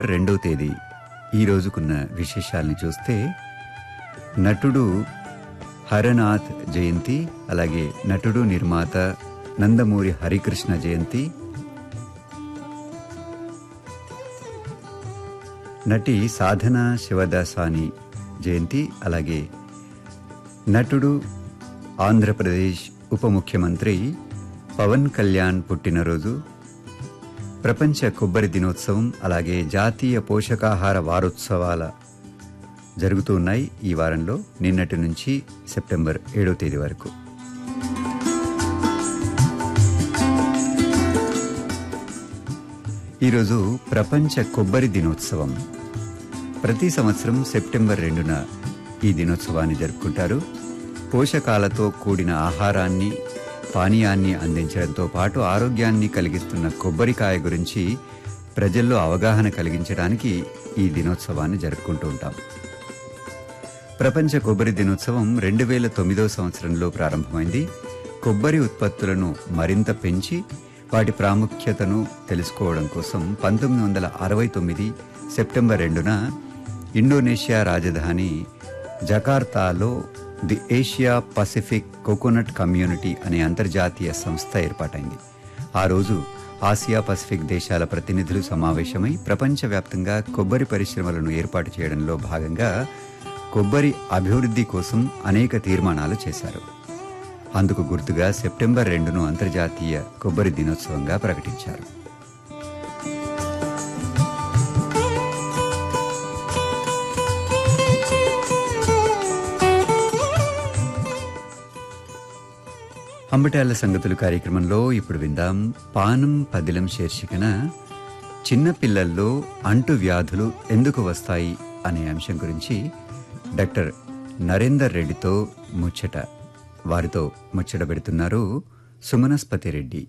రెండో తేదీ ఈ రోజుకున్న విశేషాల్ని చూస్తే నటుడు హరనాథ్ జయంతి అలాగే నటుడు నిర్మాత నందమూరి హరికృష్ణ జయంతి నటి సాధన శివదాసాని జయంతి అలాగే నటుడు ఆంధ్రప్రదేశ్ ఉప ముఖ్యమంత్రి పవన్ కళ్యాణ్ పుట్టినరోజు ప్రపంచ కొబ్బరి దినోత్సవం అలాగే జాతీయ పోషకాహార వారోత్సవాల జరుగుతూ ఉన్నాయి ఈ వారంలో నిన్నటి నుంచి సెప్టెంబర్ ఏడో తేదీ వరకు ఈరోజు ప్రపంచ కొబ్బరి దినోత్సవం ప్రతి సంవత్సరం సెప్టెంబర్ రెండున ఈ దినోత్సవాన్ని జరుపుకుంటారు పోషకాలతో కూడిన ఆహారాన్ని పానీయాన్ని అందించడంతో పాటు ఆరోగ్యాన్ని కలిగిస్తున్న కొబ్బరికాయ గురించి ప్రజల్లో అవగాహన కలిగించడానికి ఈ దినోత్సవాన్ని జరుపుకుంటూ ఉంటాం ప్రపంచ కొబ్బరి దినోత్సవం రెండు వేల తొమ్మిదో సంవత్సరంలో ప్రారంభమైంది కొబ్బరి ఉత్పత్తులను మరింత పెంచి వాటి ప్రాముఖ్యతను తెలుసుకోవడం కోసం పంతొమ్మిది వందల అరవై తొమ్మిది సెప్టెంబర్ రెండున ఇండోనేషియా రాజధాని జకార్తాలో the Asia Pacific coconut community అనే అంతర్జాతీయ సంస్థ ఏర్పాటైంది ఆ రోజు ఆసియా పసిఫిక్ దేశాల ప్రతినిధులు సమావేశమై ప్రపంచవ్యాప్తంగా కొబ్బరి పరిశ్రమలను ఏర్పాటు చేయడంలో భాగంగా కొబ్బరి అభివృద్ధి కోసం అనేక తీర్మానాలు చేశారు అందుకు గుర్తుగా సెప్టెంబర్ రెండును అంతర్జాతీయ కొబ్బరి దినోత్సవంగా ప్రకటించారు అంబటాల సంగతులు కార్యక్రమంలో ఇప్పుడు విందాం పానం పదిలం శీర్షికన చిన్నపిల్లల్లో అంటు వ్యాధులు ఎందుకు వస్తాయి అనే అంశం గురించి డాక్టర్ నరేందర్ రెడ్డితో ముచ్చట వారితో ముచ్చట పెడుతున్నారు సుమనస్పతి రెడ్డి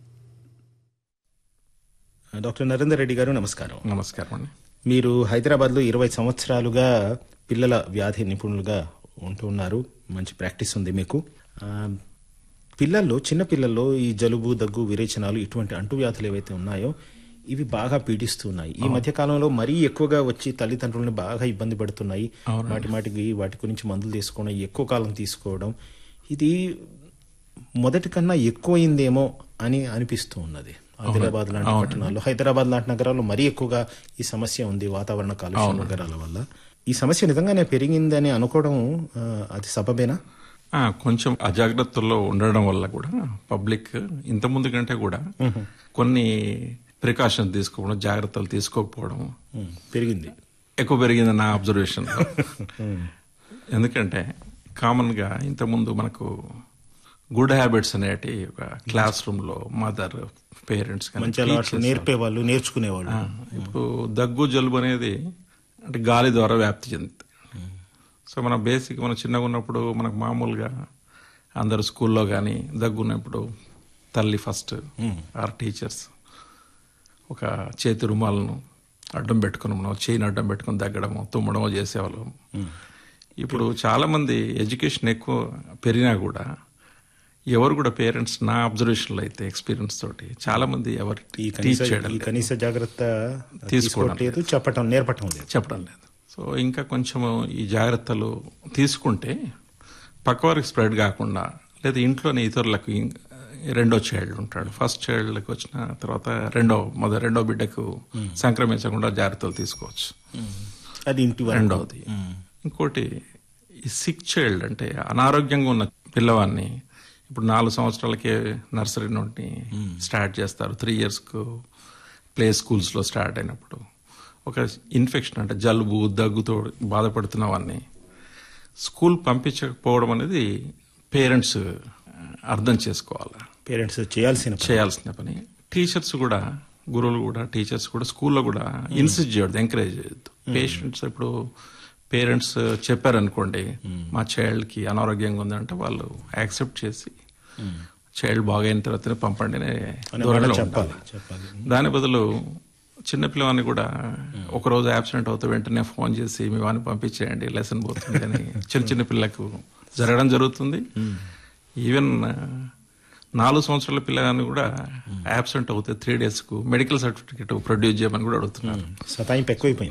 డాక్టర్ నరేందర్ రెడ్డి గారు నమస్కారం నమస్కారం అండి మీరు హైదరాబాద్లో ఇరవై సంవత్సరాలుగా పిల్లల వ్యాధి నిపుణులుగా ఉంటూ ఉన్నారు మంచి ప్రాక్టీస్ ఉంది మీకు ఆ, పిల్లల్లో చిన్న పిల్లల్లో ఈ జలుబు దగ్గు విరేచనాలు ఇటువంటి అంటువ్యాధులు ఏవైతే ఉన్నాయో ఇవి బాగా పీడిస్తున్నాయి ఈ మధ్య కాలంలో మరీ ఎక్కువగా వచ్చి తల్లిదండ్రులను బాగా ఇబ్బంది పడుతున్నాయి వాటి మాటికి వాటి గురించి మందులు తీసుకోవడం ఎక్కువ కాలం తీసుకోవడం ఇది మొదటి కన్నా ఎక్కువైందేమో అని అనిపిస్తూ ఉన్నది ఆదిలాబాద్ లాంటి పట్టణాల్లో హైదరాబాద్ లాంటి నగరాల్లో మరీ ఎక్కువగా ఈ సమస్య ఉంది వాతావరణ కాలుష్య నగరాల వల్ల ఈ సమస్య నిజంగానే పెరిగిందని అనుకోవడం ఆ, అది సబబేనా ఆ, కొంచెం అజాగ్రత్తల్లో ఉండడం వల్ల కూడా పబ్లిక్ ఇంత ముందు కంటే కూడా కొన్ని ప్రికాషన్ తీసుకోవడం జాగ్రత్తలు తీసుకోకపోవడం ఉమ్, పెరిగింది ఎక్కువ పెరిగింది నా అబ్జర్వేషన్ ఎందుకంటే కామన్ గా ఇంతకుముందు మనకు గుడ్ హ్యాబిట్స్ అనేటి ఒక క్లాస్ రూమ్ లో మదర్ పేరెంట్స్ మంచి అలవాట్లు నేర్పేవాళ్ళు నేర్చుకునేవాళ్ళు ఇప్పుడు దగ్గు జలుబు అనేది అంటే గాలి ద్వారా వ్యాప్తి చెందుతుంది సో మన బేసిక్ మనం చిన్నగా ఉన్నప్పుడు మనకు మామూలుగా అందరు స్కూల్లో కానీ దగ్గు ఉన్నప్పుడు తల్లి ఫస్ట్ ఆర్ టీచర్స్ ఒక చేతి రుమాలను అడ్డం పెట్టుకుని మనం చేయిని అడ్డం పెట్టుకుని దగ్గడము తుమ్మడమో చేసేవాళ్ళం ఇప్పుడు చాలా మంది ఎడ్యుకేషన్ ఎక్కువ పెరిగినా కూడా ఎవరు కూడా పేరెంట్స్ నా అబ్జర్వేషన్లో అయితే ఎక్స్పీరియన్స్ తోటి చాలా మంది ఎవరు ఈ టీచ్ కనీస చేయడం ఈ కనీస జాగ్రత్త తీసుకోవడం తీసుకోవట్లేదు చెప్పటం నేర్పటం లేదు చెప్పడం లేదు సో ఇంకా కొంచెం ఈ జాగ్రత్తలు తీసుకుంటే పక్కవారికి స్ప్రెడ్ కాకుండా లేదా ఇంట్లోనే ఇతరులకు ఇం- రెండో చైల్డ్ ఉంటాడు ఫస్ట్ చైల్డ్కి వచ్చిన తర్వాత రెండో మొదటి రెండో బిడ్డకు సంక్రమించకుండా జాగ్రత్తలు తీసుకోవచ్చు అది ఇంటి వరకు. రెండవది ఇంకోటి ఈ సిక్ చైల్డ్ అంటే అనారోగ్యంగా ఉన్న పిల్లవాడిని ఇప్పుడు నాలుగు సంవత్సరాలకే నర్సరీ నుండి స్టార్ట్ చేస్తారు త్రీ ఇయర్స్కు ప్లే స్కూల్స్లో స్టార్ట్ అయినప్పుడు ఒక ఇన్ఫెక్షన్ అంటే జలుబు దగ్గుతో బాధపడుతున్న వాడిని స్కూల్ పంపించకపోవడం అనేది పేరెంట్స్ అర్థం చేసుకోవాలి పేరెంట్స్ చేయాల్సిన పని. చేయాల్సిన పని టీచర్స్ కూడా గురువులు కూడా టీచర్స్ కూడా స్కూల్లో కూడా ఇన్సిస్ట్ చేయొద్దు ఎంకరేజ్ చేయొద్దు పేషెంట్స్ ఇప్పుడు పేరెంట్స్ చెప్పారనుకోండి మా చైల్డ్ కి అనారోగ్యంగా ఉందంటే వాళ్ళు యాక్సెప్ట్ చేసి చైల్డ్ బాగైన తర్వాతనే పంపండి అనే అనే ధోరణిలో మాట చెప్పాలి ఉండాలి. చెప్పాలి దాని బదులు చిన్నపిల్లవాడిని కూడా ఒక రోజు యాబ్సెంట్ అవుతే వెంటనే ఫోన్ చేసి మీ వాడిని పంపించేయండి లెసన్ పోతుంది అని చిన్న చిన్న పిల్లలకు జరగడం జరుగుతుంది ఈవెన్ నాలుగు సంవత్సరాల పిల్లగాని కూడా యాబ్సెంట్ అవుతే త్రీ డేస్ కు మెడికల్ సర్టిఫికేట్ ప్రొడ్యూస్ చేయమని కూడా అడుగుతున్నారు సతాయింపు ఎక్కువైపోయింది